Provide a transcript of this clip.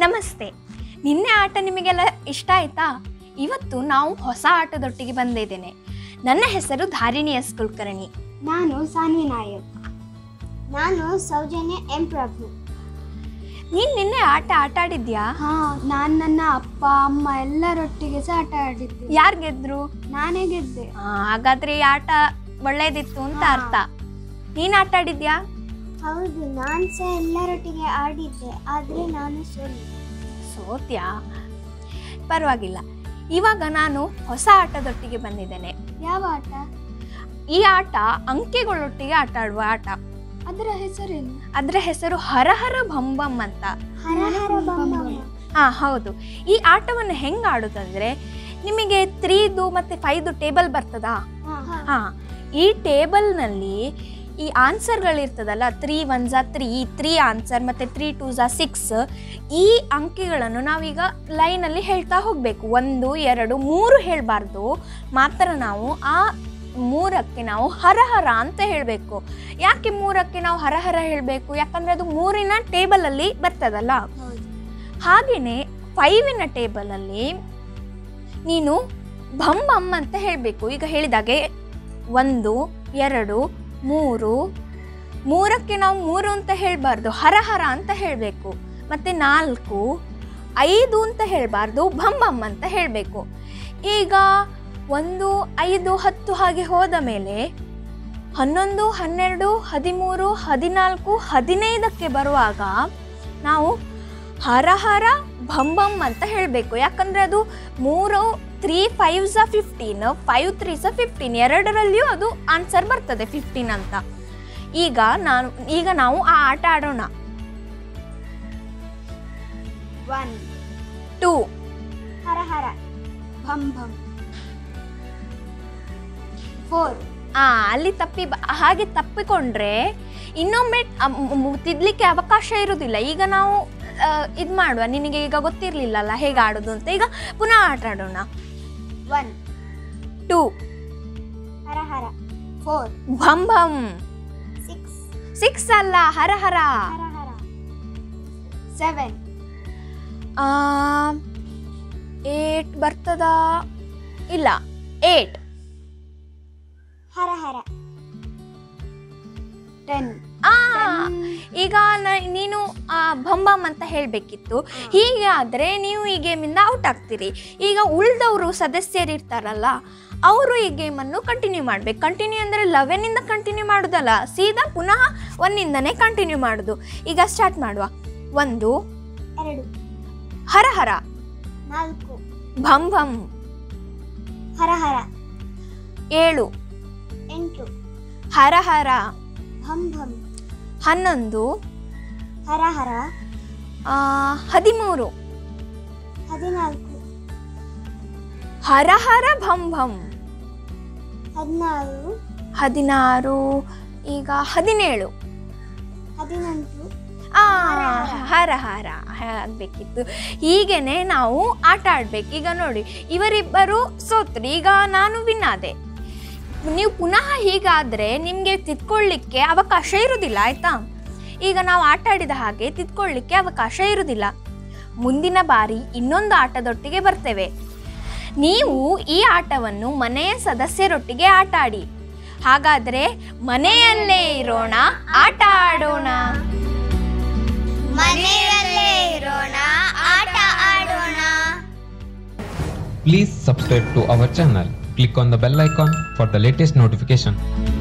ನಮಸ್ತೆ ನಿನ್ನೆ ಆಟ ನಿಮಗೆಲ್ಲ ಇಷ್ಟ ಆಯ್ತಾ ಇವತ್ತು ನಾವು ಹೊಸ ಆಟದೊಟ್ಟಿಗೆ ಬಂದಿದ್ದೇನೆ ನನ್ನ ಹೆಸರು ಧಾರಿಣಿ ಎಸ್ ಕುಲಕರ್ಣಿ ನಾನು ಸಾನ್ವಿ ನಾಯಕ್ ನಾನು ಸೌಜನ್ಯ ಎಂ ಪ್ರಭು ನೀನು ನಿನ್ನೆ ಆಟ ಆಟ ಆಡಿದ್ಯಾ ಹಾ ನಾನು ನನ್ನ ಅಪ್ಪ ಅಮ್ಮ ಎಲ್ಲರೊಟ್ಟಿಗೆ ಸಹ ಆಟ ಆಡಿದ್ದೆ ಯಾರು ಗೆದ್ರು ನಾನೇ ಗೆದ್ದೆ ಆ, ಹಾಗಾದ್ರೆ ಈ ಆಟ ಒಳ್ಳೇದಿತ್ತು ಅಂತ ಹಾ. ಅರ್ಥ ನೀನ್ ಆಟ ಆಡಿದ್ಯಾ ಹೌದು ನಾನು ಸಹ ಎಲ್ಲರೊಟ್ಟಿಗೆ ಆಡಿದ್ದೆ ಆದರೆ ನಾನು ಸೋಲಿ ಸೋತ್ಯಾ ಪರವಾಗಿಲ್ಲ ಇವಾಗ ನಾನು ಹೊಸ ಆಟದೊಟ್ಟಿಗೆ ಬಂದಿದ್ದೇನೆ ಯಾವ ಆಟ ಈ ಆಟ ಅಂಕೆಗಳೊಟ್ಟಿಗೆ ಆಟ ಆಡುವ ಆಟ ಅದರ ಹೆಸರೇನು ಅದರ ಹೆಸರು ಹರಹರ ಭಂಬಂ ಅಂತ ಹರಹರ ಬಮ್ಮ ಹಾ ಹೌದು ಈ ಆಟವನ್ನು ಹೆಂಗ್ ಆಡುದಂದ್ರೆ ನಿಮಗೆ ತ್ರೀದು ಮತ್ತೆ ಫೈವ್ದು ಟೇಬಲ್ ಬರ್ತದಾ ಹಾ ಈ ಟೇಬಲ್ನಲ್ಲಿ ಈ ಆನ್ಸರ್ಗಳಿರ್ತದಲ್ಲ ತ್ರೀ ಒನ್ ಝಾ ತ್ರೀ ತ್ರೀ ಆನ್ಸರ್ ಮತ್ತು ತ್ರೀ ಟೂ ಝಾ ಸಿಕ್ಸ್ ಈ ಅಂಕಿಗಳನ್ನು ನಾವೀಗ ಲೈನಲ್ಲಿ ಹೇಳ್ತಾ ಹೋಗಬೇಕು ಒಂದು ಎರಡು ಮೂರು ಹೇಳಬಾರ್ದು ಮಾತ್ರ ನಾವು ಆ ಮೂರಕ್ಕೆ ನಾವು ಹರಹರ ಅಂತ ಹೇಳಬೇಕು ಯಾಕೆ ಮೂರಕ್ಕೆ ನಾವು ಹರಹರ ಹೇಳಬೇಕು ಯಾಕಂದರೆ ಅದು ಮೂರಿನ ಟೇಬಲಲ್ಲಿ ಬರ್ತದಲ್ಲ ಹೌದು ಹಾಗೆಯೇ ಫೈವಿನ ಟೇಬಲಲ್ಲಿ ನೀನು ಭಮ್ ಭಮ್ ಅಂತ ಹೇಳಬೇಕು ಈಗ ಹೇಳಿದಾಗೆ ಒಂದು ಎರಡು ಮೂರು ಮೂರಕ್ಕೆ ನಾವು ಮೂರು ಅಂತ ಹೇಳಬಾರ್ದು ಹರಹರ ಅಂತ ಹೇಳಬೇಕು ಮತ್ತು ನಾಲ್ಕು ಐದು ಅಂತ ಹೇಳಬಾರ್ದು ಭಮ್ ಭಮ್ ಅಂತ ಹೇಳಬೇಕು ಈಗ ಒಂದು ಐದು ಹತ್ತು ಹಾಗೆ ಹೋದ ಮೇಲೆ ಹನ್ನೊಂದು ಹನ್ನೆರಡು ಹದಿಮೂರು ಹದಿನಾಲ್ಕು ಹದಿನೈದಕ್ಕೆ ಬರುವಾಗ ನಾವು ಹರಹರ ಭಂ ಭಂ ಅಂತ ಹೇಳಬೇಕು ಯಾಕಂದರೆ ಅದು ಮೂರು ತ್ರೀ ಫೈವ್ ಸ ಫಿಫ್ಟೀನ್ ಫೈವ್ ತ್ರೀ ಸ ಫಿಫ್ಟೀನ್ ಎರಡರಲ್ಲಿಯೂ ಅದು ಆನ್ಸರ್ ಬರ್ತದೆ ಫಿಫ್ಟೀನ್ ಅಂತ ಈಗ ನಾನು ಈಗ ನಾವು ಆ ಆಟ ಆಡೋಣ ಒನ್ ಟೂ ಹರಹರ ಭಂ ಭಂ ಫೋರ್ ಆ ಅಲ್ಲಿ ತಪ್ಪಿ ಬ- ಹಾಗೆ ತಪ್ಪಿಕೊಂಡ್ರೆ ಇನ್ನೊಮ್ಮೆ ಅ- ಮ್- ಮ್- ತಿದ್ಲಿಕ್ಕೆ ಅವಕಾಶ ಇರುವುದಿಲ್ಲ ಈಗ ನಾವು ಇದು ಮಾಡುವ ನಿನಗೆ ಈಗ ಗೊತ್ತಿರಲಿಲ್ಲಲ್ಲ ಹೇಗೆ ಆಡೋದು ಅಂತ ಈಗ ಪುನಃ ಆಟ ಆಡೋಣ ಒನ್ ಟೂ ಹರಹರ ಫೋರ್ ಭಂ ಭಂ ಸಿಕ್ಸ್ ಸಿಕ್ಸ್ ಅಲ್ಲ ಹರ ಹರ ಹರಹರ ಸೆವೆನ್ ಏಟ್ ಬರ್ತದಾ ಇಲ್ಲ ಏಟ್ ಹರಹರ ಟೆನ್ ಆ ಈಗ ನ- ನೀನು ಆ, ಭಂ ಭಂ ಅಂತ ಹೇಳಬೇಕಿತ್ತು ಹೀಗೆ ಆದರೆ ನೀವು ಈ ಗೇಮಿಂದ ಔಟ್ ಆಗ್ತೀರಿ ಈಗ ಉಳಿದವರು ಸದಸ್ಯರು ಇರ್ತಾರಲ್ಲ ಅವರು ಈ ಗೇಮನ್ನು ಕಂಟಿನ್ಯೂ ಮಾಡಬೇಕು ಕಂಟಿನ್ಯೂ ಅಂದರೆ ಲೆವೆನಿಂದ ಕಂಟಿನ್ಯೂ ಮಾಡೋದಲ್ಲ ಸೀದಾ ಪುನಃ ಒಂದಿಂದನೇ ಕಂಟಿನ್ಯೂ ಮಾಡೋದು ಈಗ ಸ್ಟಾರ್ಟ್ ಮಾಡುವ ಒಂದು ಎರಡು ಹರ ಹರ ನಾಲ್ಕು ಭಂ ಭಂ ಹರಹರ ಏಳು ಎಂಟು ಹರ ಹರ ಭಂ ಭಂ ಹನ್ನೊಂದು ಹರಹರ ಆ, ಹದಿಮೂರು ಹದಿನಾಲ್ಕು ಹರ ಹರ ಭಂ ಭಂ ಹದಿನಾರು ಹದಿನಾರು ಈಗ ಹದಿನೇಳು ಹದಿನೆಂಟು ಆ ಹರ ಹರ ಆಗಬೇಕಿತ್ತು ಹೀಗೇನೆ ನಾವು ಆಟ ಆಡ್ಬೇಕು ಈಗ ನೋಡಿ ಇವರಿಬ್ಬರು ಸೋತ್ರು ಈಗ ನಾನು ವಿನ್ ಆದೆ ನೀವು ಪುನಃ ಹೀಗಾದರೆ ನಿಮಗೆ ತಿದ್ಕೊಳ್ಳಿಕ್ಕೆ ಅವಕಾಶ ಇರುವುದಿಲ್ಲ ಆಯ್ತಾ ಈಗ ನಾವು ಆಟ ಆಡಿದ ಹಾಗೆ ತಿದ್ಕೊಳ್ಳಿಕ್ಕೆ ಅವಕಾಶ ಇರುವುದಿಲ್ಲ ಮುಂದಿನ ಬಾರಿ ಇನ್ನೊಂದು ಆಟದೊಟ್ಟಿಗೆ ಬರ್ತೇವೆ ನೀವು ಈ ಆಟವನ್ನು ಮನೆಯ ಸದಸ್ಯರೊಟ್ಟಿಗೆ ಆಟ ಆಡಿ ಹಾಗಾದರೆ ಮನೆಯಲ್ಲೇ ಇರೋಣ ಆಟ ಆಡೋಣ ಮನೆಯಲ್ಲೇ ಇರೋಣ ಆಟ ಆಡೋಣ Please subscribe to our channel. Click on the bell icon for the latest notification.